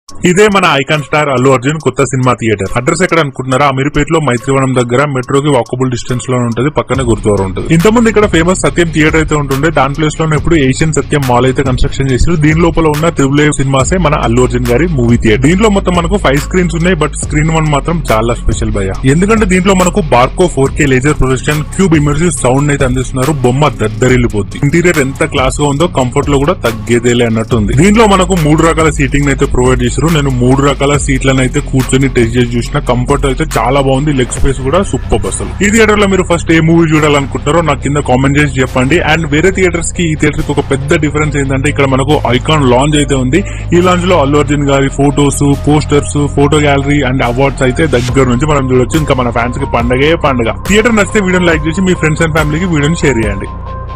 ఇదే మన icon star Allu Arjun కొత్త సినిమా థియేటర్ అడ్రస్ ఎక్కడ అనుకుంటున్నారా అమీర్పేటలో మైత్రివనం దగ్గర మెట్రోకి వాకబుల్ డిస్టెన్స్ లో ఉంటుంది పక్కనే గురుద్వారం ఉంటుంది ఇంతకుముందు ఇక్కడ ఫేమస్ సత్యం థియేటర్ అయితే ఉంటుండే దాని ప్లేస్ లో ఇప్పుడు ఏషియన్ సత్యం మాల్ అయితే కన్స్ట్రక్షన్ చేసారు దీని లోపల ఉన్న త్రిబుల్ ఏ సినిమాసే మన అల్లు అర్జున్ గారి మూవీ థియేటర్ దీంట్లో మొత్తం మనకు ఫైవ్ స్క్రీన్స్ ఉన్నాయి బట్ స్క్రీన్ వన్ మాత్రం చాలా స్పెషల్ భయ ఎందుకంటే దీంట్లో మనకు Barco four K laser projection Qube immersive sound అయితే అందిస్తున్నారు బొమ్మ దద్దరిల్లిపోద్ది ఇంటీరియర్ ఎంత క్లాస్ గా ఉందో కంఫర్ట్ లో కూడా తగ్గేదేలే అన్నట్టు ఉంది దీంట్లో మనకు మూడు రకాల సీటింగ్ అయితే ప్రొవైడ్ చేశారు నేను మూడు రకాల సీట్లను అయితే కూర్చొని టెస్ట్ చేసి చూసిన కంఫర్ట్ అయితే చాలా బాగుంది లెగ్ స్పేస్ కూడా సూపర్ అసలు ఈ థియేటర్ లో మీరు ఫస్ట్ ఏ మూవీ చూడాలనుకుంటారో నాకు కింద కామెంట్ చేసి చెప్పండి అండ్ వేరే థియేటర్స్ కి ఈ థియేటర్ కి ఒక పెద్ద డిఫరెన్స్ ఏంటంటే ఇక్కడ మనకు ఐకాన్ లాంచ్ అయితే ఉంది ఈ లాంచ్ లో అల్లు అర్జున్ గారి photos posters photo gallery and awards అయితే దగ్గర నుంచి మనం చూడొచ్చు ఇంకా మన ఫ్యాన్స్ కి పండగే పండగ థియేటర్ నచ్చితే వీడియోని లైక్ చేసి మీ ఫ్రెండ్స్ అండ్ ఫ్యామిలీకి వీడియోని షేర్ చేయండి